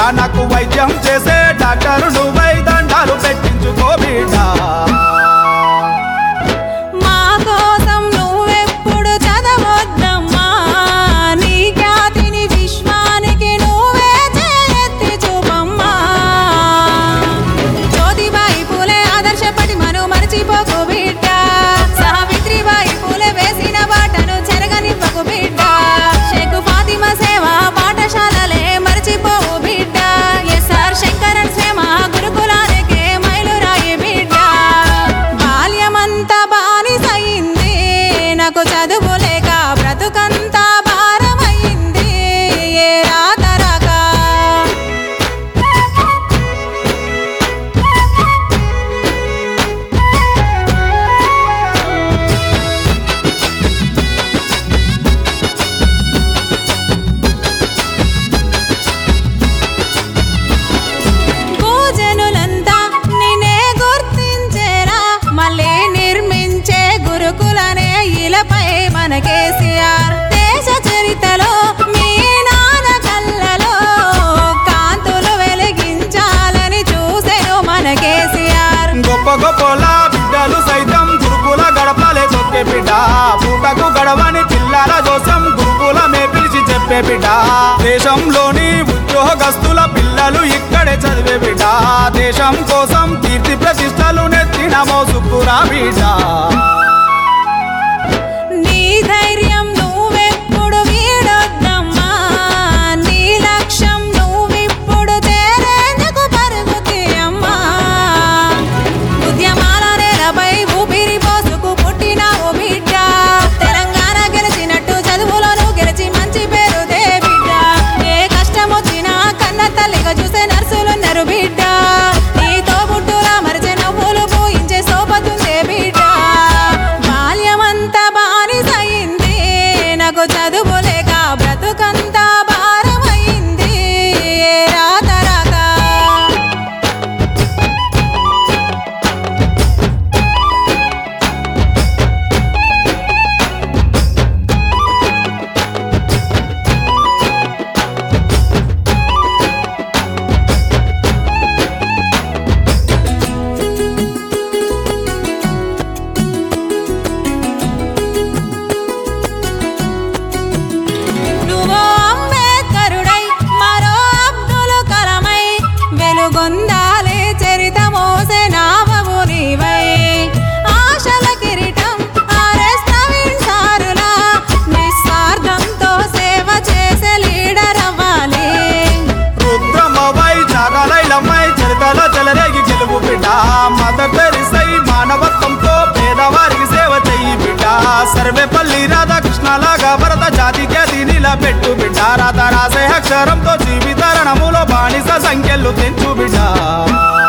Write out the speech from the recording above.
నాకు వైద్యం చేసే డాక్టరు నువ్వై దండాలు పెట్టించుకో బిడ్డ మా కోసం నువ్వెప్పుడు చదవద్దమ్మా నీ ఖ్యాతిని విశ్వానికి నువ్వే చేయెత్తి చూపమ్మా జ్యోతిబాయి పూలే ఆదర్శపటి మను మరచిపోకు బిడ్డ సావిత్రిబాయి పూలే వేసిన బాటను చెరగనివ్వకు బిడ్డ షేకు ఫాతిమా సేవ పాఠశాలలే మరచిపోవు బిడ్డ ఎస్ఆర్ శంకరన్ శ్రేమ గురుకులానికే మైలురాయి బిడ్డ బాల్యమంతా బానిసయింది నాకు చదువు లేక బ్రతుకంతా భారమైంది ఏ రాతరాక భోజనులంతా నిన్నే గుర్తించేరా మళ్ళీ నిర్మించే గురుకులనే ఇలపై మన కేసీఆర్ దేశ చరితలో మీ నాన్న కళ్ళలో కాంతులు వెలిగించాలని చూసెను మన కేసీఆర్ గొప్ప గొప్పల బిడ్డలు సైతం గురుకుల గడపలే తొక్కే బిడ్డ పూటకు గడవని పిల్లల జోసం గురుకులమే పిలిచి చెప్పే బిడ్డ దేశంలోని ఉద్యోగస్తుల పిల్లలు ఇక్కడే చదివే బిడ్డ దేశం కోసం కీర్తి ప్రతిష్టలు నెత్తిన మోసుకురా బిడ్డ నీ ధైర్యం నువ్వెప్పుడు వీడొద్దమ్మా నీ లక్ష్యం నువ్విప్పుడు చేరేందుకు పరుగు తీయమ్మా ఉద్యమాల నేలపై ఊపిరి పోసుకు పుట్టినావు బిడ్డ తెలంగాణ గెలిచినట్టు చదువులను గెలిచి మంచి పేరు దే బిడ్డ ఏ కష్టం వచ్చినా కన్న తల్లిగా చూసే నర్సులున్నారు బిడ్డ నీతో పుట్టులా మరిచే నవ్వులు పూయించే సోపతుందే బిడ్డ బాల్యమంతా బానిసయింది నాకు చదువు లేక బ్రతుకంతా భారమైంది ఏ రాతరాక నువ్వో అంబేద్కరుడై మరో అబ్దుల్ కలమై వెలుగొందాలే చరిత మోసే నావవు నీవై ఆశల కిరీటం ఆర్ఎస్ నవీన్ సారులా నిస్వార్థంతో సేవ చేసే లీడర్ అవ్వాలి రుద్రమవై జాగలైలమ్మై చరితల చెలరేగి గెలుపు బిడ్డ మత పెరిసై మానవత్వంతో పేదవారికి సేవ చెయ్యి బిడ్డ సర్వేపల్లి రాధాకృష్ణలాగా భరత జాతి ఖ్యాతి నిలబెట్టు బిడ్డ రాత రాసే అక్షరంతో జీవిత రణములో బానిస సంఖ్యలు తెంచు బిడ్డ